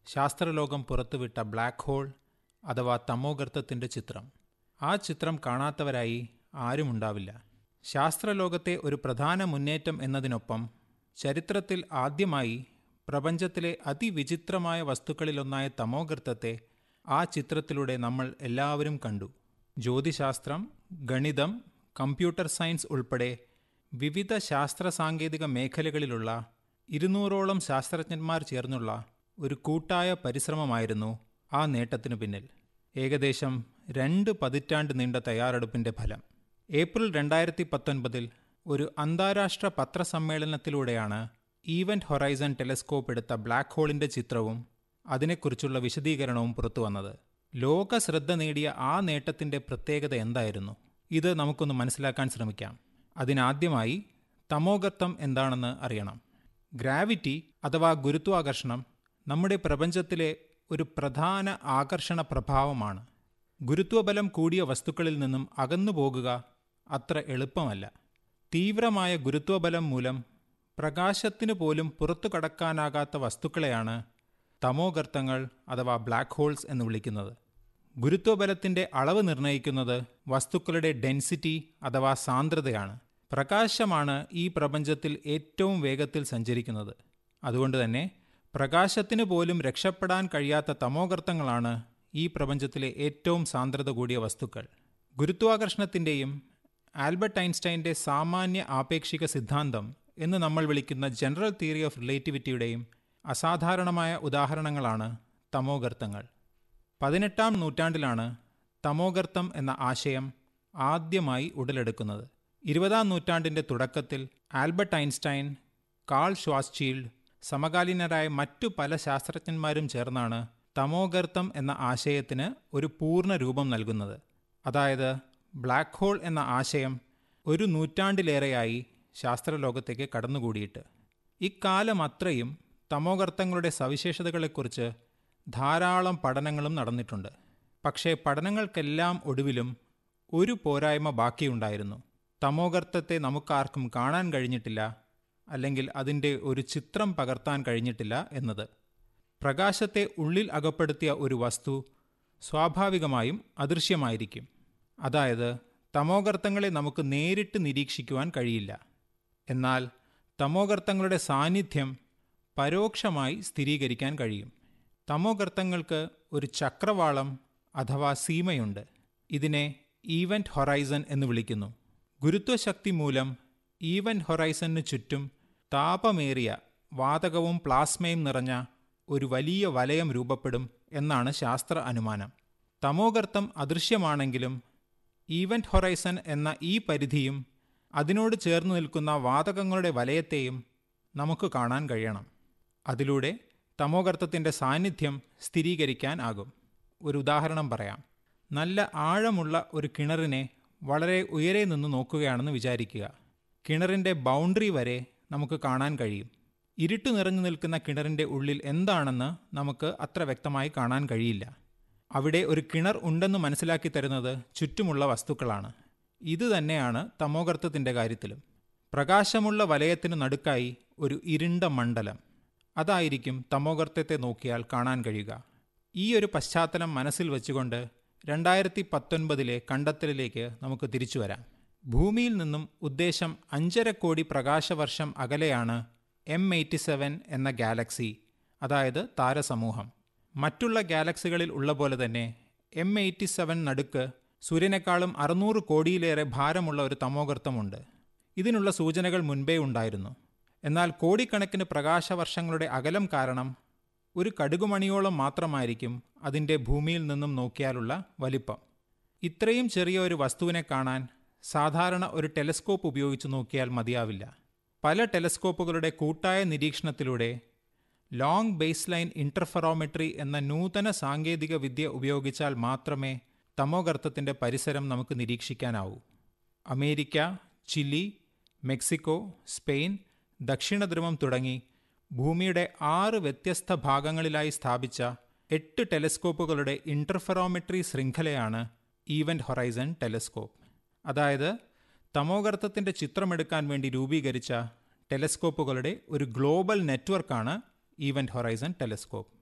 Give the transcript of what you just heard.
ശാസ്ത്രലോകം പുറത്തുവിട്ട black hole അഥവാ തമോഗർത്തത്തിൻ്റെ ചിത്രം ആ ചിത്രം കാണാത്തവരായി ആരുമുണ്ടാവില്ല ശാസ്ത്രലോകത്തെ ഒരു പ്രധാന മുന്നേറ്റം എന്നതിനൊപ്പം ചരിത്രത്തിൽ ആദ്യമായി പ്രപഞ്ചത്തിലെ അതിവിചിത്രമായ വസ്തുക്കളിലൊന്നായ തമോഗർത്തത്തെ ആ ചിത്രത്തിലൂടെ നമ്മൾ എല്ലാവരും കണ്ടു ജ്യോതിശാസ്ത്രം ഗണിതം കമ്പ്യൂട്ടർ സയൻസ് ഉൾപ്പെടെ വിവിധ ശാസ്ത്ര സാങ്കേതിക മേഖലകളിലുള്ള ഇരുന്നൂറോളം ശാസ്ത്രജ്ഞന്മാർ ചേർന്നുള്ള ഒരു കൂട്ടായ പരിശ്രമമായിരുന്നു ആ നേട്ടത്തിനു പിന്നിൽ ഏകദേശം രണ്ട് പതിറ്റാണ്ട് നീണ്ട തയ്യാറെടുപ്പിന്റെ ഫലം ഏപ്രിൽ രണ്ടായിരത്തി പത്തൊൻപതിൽ ഒരു അന്താരാഷ്ട്ര പത്രസമ്മേളനത്തിലൂടെയാണ് ഈവന്റ് ഹൊറൈസൺ ടെലസ്കോപ്പ് എടുത്ത ബ്ലാക്ക് ഹോളിന്റെ ചിത്രവും അതിനെക്കുറിച്ചുള്ള വിശദീകരണവും പുറത്തുവന്നത് ലോക ശ്രദ്ധ നേടിയ ആ നേട്ടത്തിന്റെ പ്രത്യേകത എന്തായിരുന്നു ഇത് നമുക്കൊന്ന് മനസ്സിലാക്കാൻ ശ്രമിക്കാം അതിനാദ്യമായി തമോഗർത്തം എന്താണെന്ന് അറിയണം ഗ്രാവിറ്റി അഥവാ ഗുരുത്വാകർഷണം നമ്മുടെ പ്രപഞ്ചത്തിലെ ഒരു പ്രധാന ആകർഷണ പ്രഭാവമാണ് ഗുരുത്വബലം കൂടിയ വസ്തുക്കളിൽ നിന്നും അകന്നു പോകുക അത്ര എളുപ്പമല്ല തീവ്രമായ ഗുരുത്വബലം മൂലം പ്രകാശത്തിനു പോലും പുറത്തു കടക്കാനാകാത്ത വസ്തുക്കളെയാണ് തമോഗർത്തങ്ങൾ അഥവാ ബ്ലാക്ക് ഹോൾസ് എന്ന് വിളിക്കുന്നത് ഗുരുത്വബലത്തിന്റെ അളവ് നിർണ്ണയിക്കുന്നത് വസ്തുക്കളുടെ ഡെൻസിറ്റി അഥവാ സാന്ദ്രതയാണ് പ്രകാശമാണ് ഈ പ്രപഞ്ചത്തിൽ ഏറ്റവും വേഗത്തിൽ സഞ്ചരിക്കുന്നത് അതുകൊണ്ട് തന്നെ പ്രകാശത്തിന് പോലും രക്ഷപ്പെടാൻ കഴിയാത്ത തമോഗർത്തങ്ങളാണ് ഈ പ്രപഞ്ചത്തിലെ ഏറ്റവും സാന്ദ്രത കൂടിയ വസ്തുക്കൾ ഗുരുത്വാകർഷണത്തിൻ്റെയും ആൽബർട്ട് ഐൻസ്റ്റൈൻ്റെ സാമാന്യ ആപേക്ഷിക സിദ്ധാന്തം എന്ന് നമ്മൾ വിളിക്കുന്ന ജനറൽ തിയറി ഓഫ് റിലേറ്റിവിറ്റിയുടെയും അസാധാരണമായ ഉദാഹരണങ്ങളാണ് തമോഗർത്തങ്ങൾ പതിനെട്ടാം നൂറ്റാണ്ടിലാണ് തമോഗർത്തം എന്ന ആശയം ആദ്യമായി ഉടലെടുക്കുന്നത് ഇരുപതാം നൂറ്റാണ്ടിൻ്റെ തുടക്കത്തിൽ ആൽബർട്ട് ഐൻസ്റ്റൈൻ കാൾ ഷ്വാസ്ചീൽഡ് സമകാലീനരായ മറ്റു പല ശാസ്ത്രജ്ഞന്മാരും ചേർന്നാണ് തമോഗർത്തം എന്ന ആശയത്തിന് ഒരു പൂർണ്ണ രൂപം നൽകുന്നത് അതായത് ബ്ലാക്ക് ഹോൾ എന്ന ആശയം ഒരു നൂറ്റാണ്ടിലേറെയായി ശാസ്ത്രലോകത്തേക്ക് കടന്നുകൂടിയിട്ട് ഇക്കാലം അത്രയും തമോഗർത്തങ്ങളുടെ സവിശേഷതകളെക്കുറിച്ച് ധാരാളം പഠനങ്ങളും നടന്നിട്ടുണ്ട് പക്ഷേ പഠനങ്ങൾക്കെല്ലാം ഒടുവിലും ഒരു പോരായ്മ ബാക്കിയുണ്ടായിരുന്നു തമോഗർത്തത്തെ നമുക്കാർക്കും കാണാൻ കഴിഞ്ഞിട്ടില്ല അല്ലെങ്കിൽ അതിൻ്റെ ഒരു ചിത്രം പകർത്താൻ കഴിഞ്ഞിട്ടില്ല എന്നത് പ്രകാശത്തെ ഉള്ളിൽ അകപ്പെടുത്തിയ ഒരു വസ്തു സ്വാഭാവികമായും അദൃശ്യമായിരിക്കും അതായത് തമോഗർത്തങ്ങളെ നമുക്ക് നേരിട്ട് നിരീക്ഷിക്കുവാൻ കഴിയില്ല എന്നാൽ തമോഗർത്തങ്ങളുടെ സാന്നിധ്യം പരോക്ഷമായി സ്ഥിരീകരിക്കാൻ കഴിയും തമോഗർത്തങ്ങൾക്ക് ഒരു ചക്രവാളം അഥവാ സീമയുണ്ട് ഇതിനെ ഈവന്റ് ഹൊറൈസൺ എന്ന് വിളിക്കുന്നു ഗുരുത്വശക്തി മൂലം ഈവന്റ് ഹൊറൈസണിന് ചുറ്റും താപമേറിയ വാതകവും പ്ലാസ്മയും നിറഞ്ഞ ഒരു വലിയ വലയം രൂപപ്പെടും എന്നാണ് ശാസ്ത്ര അനുമാനം തമോഗർത്തം അദൃശ്യമാണെങ്കിലും ഈവന്റ് ഹൊറൈസൺ എന്ന ഈ പരിധിയും അതിനോട് ചേർന്ന് നിൽക്കുന്ന വാതകങ്ങളുടെ വലയത്തെയും നമുക്ക് കാണാൻ കഴിയണം അതിലൂടെ തമോഗർത്തത്തിൻ്റെ സാന്നിധ്യം സ്ഥിരീകരിക്കാൻ ആകും ഒരു ഉദാഹരണം പറയാം നല്ല ആഴമുള്ള ഒരു കിണറിനെ വളരെ ഉയരെ നിന്ന് നോക്കുകയാണെന്ന് വിചാരിക്കുക കിണറിൻ്റെ ബൗണ്ടറി വരെ നമുക്ക് കാണാൻ കഴിയും ഇരുട്ട് നിറഞ്ഞു നിൽക്കുന്ന കിണറിൻ്റെ ഉള്ളിൽ എന്താണെന്ന് നമുക്ക് അത്ര വ്യക്തമായി കാണാൻ കഴിയില്ല അവിടെ ഒരു കിണർ ഉണ്ടെന്ന് മനസ്സിലാക്കി തരുന്നത് ചുറ്റുമുള്ള വസ്തുക്കളാണ് ഇത് തന്നെയാണ് തമോഗർത്തത്തിൻ്റെ കാര്യത്തിലും പ്രകാശമുള്ള വലയത്തിനു നടുക്കായി ഒരു ഇരുണ്ട മണ്ഡലം അതായിരിക്കും തമോഗർത്തത്തെ നോക്കിയാൽ കാണാൻ കഴിയുക ഈ ഒരു പശ്ചാത്തലം മനസ്സിൽ വെച്ചുകൊണ്ട് രണ്ടായിരത്തി പത്തൊൻപതിലെ കണ്ടെത്തലിലേക്ക് നമുക്ക് തിരിച്ചു വരാം ഭൂമിയിൽ നിന്നും ഉദ്ദേശം അഞ്ചര കോടി പ്രകാശവർഷം അകലെയാണ് എം എയ്റ്റി സെവൻ എന്ന ഗാലക്സി അതായത് താരസമൂഹം മറ്റുള്ള ഗാലക്സികളിൽ ഉള്ള പോലെ തന്നെ എം എയ്റ്റി സെവൻ നടുക്ക് സൂര്യനേക്കാളും അറുന്നൂറ് കോടിയിലേറെ ഭാരമുള്ള ഒരു തമോഗർത്തമുണ്ട് ഇതിനുള്ള സൂചനകൾ മുൻപേ ഉണ്ടായിരുന്നു എന്നാൽ കോടിക്കണക്കിന് പ്രകാശവർഷങ്ങളുടെ അകലം കാരണം ഒരു കടുകുമണിയോളം മാത്രമായിരിക്കും അതിൻ്റെ ഭൂമിയിൽ നിന്നും നോക്കിയാലുള്ള വലിപ്പം ഇത്രയും ചെറിയ ഒരു വസ്തുവിനെ കാണാൻ സാധാരണ ഒരു ടെലസ്കോപ്പ് ഉപയോഗിച്ച് നോക്കിയാൽ മതിയാവില്ല പല ടെലസ്കോപ്പുകളുടെ കൂട്ടായ നിരീക്ഷണത്തിലൂടെ ലോങ് ബേസ് ലൈൻ ഇന്റർഫെറോമെട്രി എന്ന നൂതന സാങ്കേതിക വിദ്യ ഉപയോഗിച്ചാൽ മാത്രമേ തമോഗർത്തത്തിൻ്റെ പരിസരം നമുക്ക് നിരീക്ഷിക്കാനാവൂ അമേരിക്ക ചിലി മെക്സിക്കോ സ്പെയിൻ ദക്ഷിണധ്രുവം തുടങ്ങി ഭൂമിയുടെ ആറ് വ്യത്യസ്ത ഭാഗങ്ങളിലായി സ്ഥാപിച്ച എട്ട് ടെലസ്കോപ്പുകളുടെ ഇന്റർഫെറോമെട്രി ശൃംഖലയാണ് ഈവന്റ് ഹൊറൈസൺ ടെലസ്കോപ്പ് അതായത് തമോഗർത്തത്തിൻ്റെ ചിത്രമെടുക്കാൻ വേണ്ടി രൂപീകരിച്ച ടെലസ്കോപ്പുകളുടെ ഒരു ഗ്ലോബൽ നെറ്റ്വർക്കാണ് ഈവന്റ് ഹൊറൈസൺ ടെലസ്കോപ്പ്